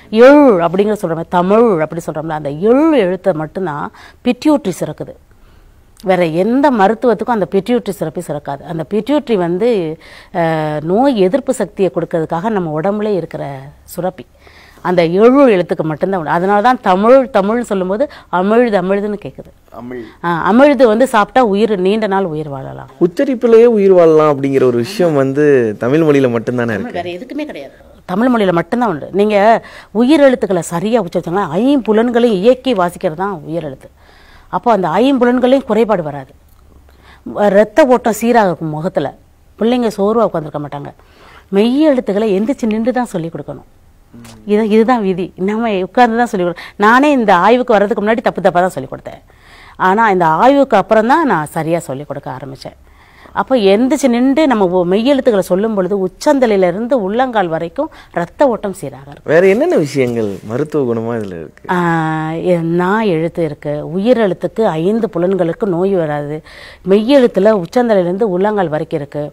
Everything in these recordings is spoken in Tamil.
எழு அப்படிங்கிற சொல்கிறோம் தமிழ் அப்படி சொல்கிறோம்ல அந்த எழு எழுத்தை மட்டும்தான் பிட்யூட்ரி சுரக்குது வேற எந்த மருத்துவத்துக்கும் அந்த பிட்யூட்ரி சுரப்பி சுரக்காது அந்த பிட்யூட்ரி வந்து அஹ், நோய் எதிர்ப்பு சக்தியை கொடுக்கறதுக்காக நம்ம உடம்புல இருக்கிற சுரப்பி அந்த எழு எழுத்துக்கு மட்டும்தான் உண்டு அதனால தான் தமிழ் தமிழ்னு சொல்லும்போது அமிழ்து அமிழ்துன்னு கேட்குது அமிழ் அமிழ்து வந்து சாப்பிட்டா உயிர் நீண்ட நாள் உயிர் வாழலாம் உச்சரிப்புலயே உயிர் வாழலாம் அப்படிங்கிற ஒரு விஷயம் வந்து தமிழ் மொழியில மட்டும்தானே இருக்கு வேற எதுக்குமே கிடையாது தமிழ் மொழியில மட்டும்தான் உண்டு நீங்க உயிர் எழுத்துக்களை சரியா உச்சரிச்சாங்கன்னா ஐம்புலன்களையும் இயக்கி வாசிக்கிறது தான் உயிர் எழுத்து அப்போ அந்த ஐம்புலன்களையும் குறைபாடு வராது ரத்த ஓட்டம் சீராக இருக்கும் முகத்துல பிள்ளைங்க சோர்வா உட்காந்துருக்க மாட்டாங்க மெய் எழுத்துக்களை எந்திரிச்சு நின்று தான் சொல்லி கொடுக்கணும் இது இதுதான் விதி நம்ம உட்கார்ந்து தான் சொல்லி கொடு நானே இந்த ஆய்வுக்கு வர்றதுக்கு முன்னாடி தப்பு தப்பாக தான் சொல்லி கொடுத்தேன் ஆனால் இந்த ஆய்வுக்கு அப்புறம் தான் நான் சரியாக சொல்லி கொடுக்க ஆரம்பித்தேன் அப்போ எந்திரிச்சு நின்று நம்ம ஒ- மெய்யெழுத்துக்களை சொல்லும் பொழுது உச்சந்தலையிலிருந்து உள்ளங்கால் வரைக்கும் ரத்த ஓட்டம் சீராக இருக்கும் வேற என்னென்ன விஷயங்கள் மருத்துவ குணமா இதுல இருக்கு ஆஹ் எ- நான் எழுத்து இருக்கு உயிர் எழுத்துக்கு ஐந்து புலன்களுக்கு நோய் வராது மெய்யெழுத்துல உச்சந்தலையிலிருந்து உள்ளங்கால் வரைக்கும் இருக்கு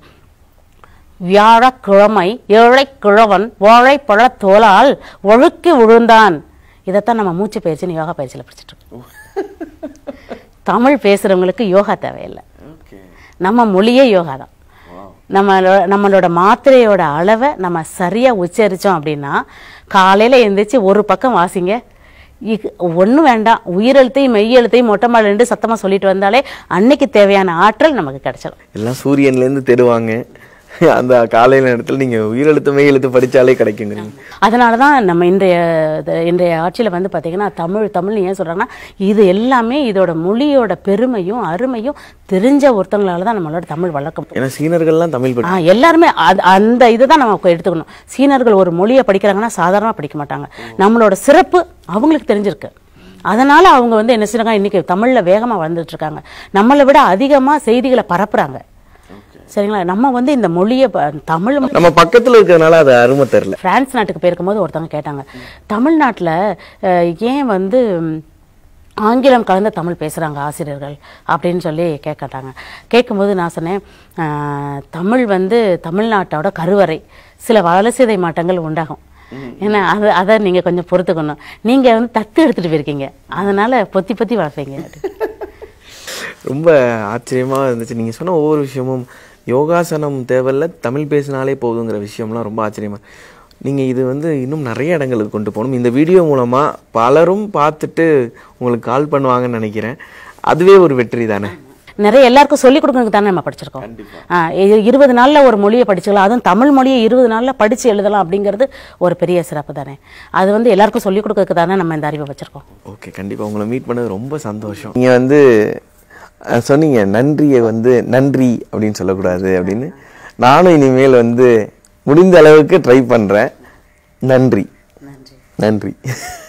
வியாழக்கிழமை ஏழை கிழவன் வாழைப்பழ தோலால் ஒழுக்கி விழுந்தான் இதைத்தான் நம்ம மூச்சு பயிற்சின்னு யோகா பயிற்சியில் படிச்சுட்டு இருக்கோம் தமிழ் பேசுறவங்களுக்கு யோகா தேவையில்லை நம்ம மொழியே யோகா தான் நம்மளோட நம்மளோட மாத்திரையோட அளவை நம்ம சரியா உச்சரிச்சோம் அப்படின்னா காலையில எந்திரிச்சு ஒரு பக்கம் வாசிங்க ஒன்றும் வேண்டாம் உயிரெழுத்தையும் மெய்யெழுத்தையும் மொட்டை மாடல் ரெண்டு சத்தமா சொல்லிட்டு வந்தாலே அன்னைக்கு தேவையான ஆற்றல் நமக்கு கிடைச்சிடும் எல்லாம் சூரியன்ல இருந்து தெருவாங்க அந்த காலை நேரத்துல நீங்க உயிரெழுத்து மெய் எழுத்து படிச்சாலே கிடைக்குங்கிறீங்க அதனால தான் நம்ம இன்றைய இது- இன்றைய ஆட்சியில் வந்து பார்த்தீங்கன்னா தமிழ் தமிழ்னு ஏன் சொல்கிறாங்கன்னா இது எல்லாமே இதோட மொழியோட பெருமையும் அருமையும் தெரிஞ்ச ஒருத்தங்களால தான் நம்மளோட தமிழ் வளர்க்க முடியும் ஏன்னா சீனர்கள்லாம் தமிழ் படி ஆ எல்லாருமே அது அந்த இதை தான் நம்ம எடுத்துக்கணும் சீனர்கள் ஒரு மொழியை படிக்கிறாங்கன்னா சாதாரணமாக படிக்க மாட்டாங்க நம்மளோட சிறப்பு அவங்களுக்கு தெரிஞ்சிருக்கு அதனால அவங்க வந்து என்ன செய்றாங்க இன்னைக்கு தமிழ்ல வேகமா வளர்ந்துட்டு இருக்காங்க நம்மளை விட அதிகமா செய்திகளை பரப்புறாங்க சரிங்களா நம்ம வந்து இந்த மொழியை ப- தமிழ் நம்ம பக்கத்துல இருக்கிறதுனால அது அருமை தெரியல பிரான்ஸ் நாட்டுக்கு போயிருக்கும்போது ஒருத்தவங்க கேட்டாங்க தமிழ்நாட்டில் ஏன் வந்து ம், ஆங்கிலம் கலந்த தமிழ் பேசுகிறாங்க ஆசிரியர்கள் அப்படின்னு சொல்லி கேட்கட்டாங்க கேட்கும்போது நான் சொன்னேன் "ஆஹ், தமிழ் வந்து தமிழ்நாட்டோட கருவறை சில வளர்சிதை மாற்றங்கள் உண்டாகும் ஏன்னா அது அதை நீங்கள் கொஞ்சம் பொறுத்துக்கணும் நீங்கள் வந்து தத்து எடுத்துகிட்டு போயிருக்கீங்க அதனால பொத்தி பொத்தி வளர்ப்பீங்க ரொம்ப ஆச்சரியமா இருந்துச்சு நீங்க சொன்ன ஒவ்வொரு விஷயமும் யோகாசனம் தேவையில்ல தமிழ் பேசினாலே போதுங்கிற விஷயம்லாம் ரொம்ப ஆச்சரியமா நீங்க இது வந்து இன்னும் நிறைய இடங்களுக்கு கொண்டு போகணும் இந்த வீடியோ மூலமா பலரும் பார்த்துட்டு உங்களுக்கு கால் பண்ணுவாங்கன்னு நினைக்கிறேன் அதுவே ஒரு வெற்றி தானே நிறைய எல்லாருக்கும் சொல்லிக் கொடுக்கறதுக்கு தானே நம்ம படிச்சிருக்கோம் ஆ, இ- இருபது நாள்ல ஒரு மொழியை படிச்சுக்கலாம் அதுவும் தமிழ் மொழியை இருபது நாள்ல படிச்சு எழுதலாம் அப்படிங்கிறது ஒரு பெரிய சிறப்பு தானே அது வந்து எல்லாருக்கும் சொல்லிக் கொடுக்கறதுக்கு தானே நம்ம இந்த அறிவை வச்சிருக்கோம் ஓகே கண்டிப்பா உங்களை மீட் பண்ணது ரொம்ப சந்தோஷம் நீங்க வந்து அஹ், சொன்னீங்க நன்றியை வந்து நன்றி அப்படின்னு சொல்லக்கூடாது அப்படின்னு நானும் இனிமேல் வந்து முடிந்த அளவுக்கு ட்ரை பண்றேன் நன்றி நன்றி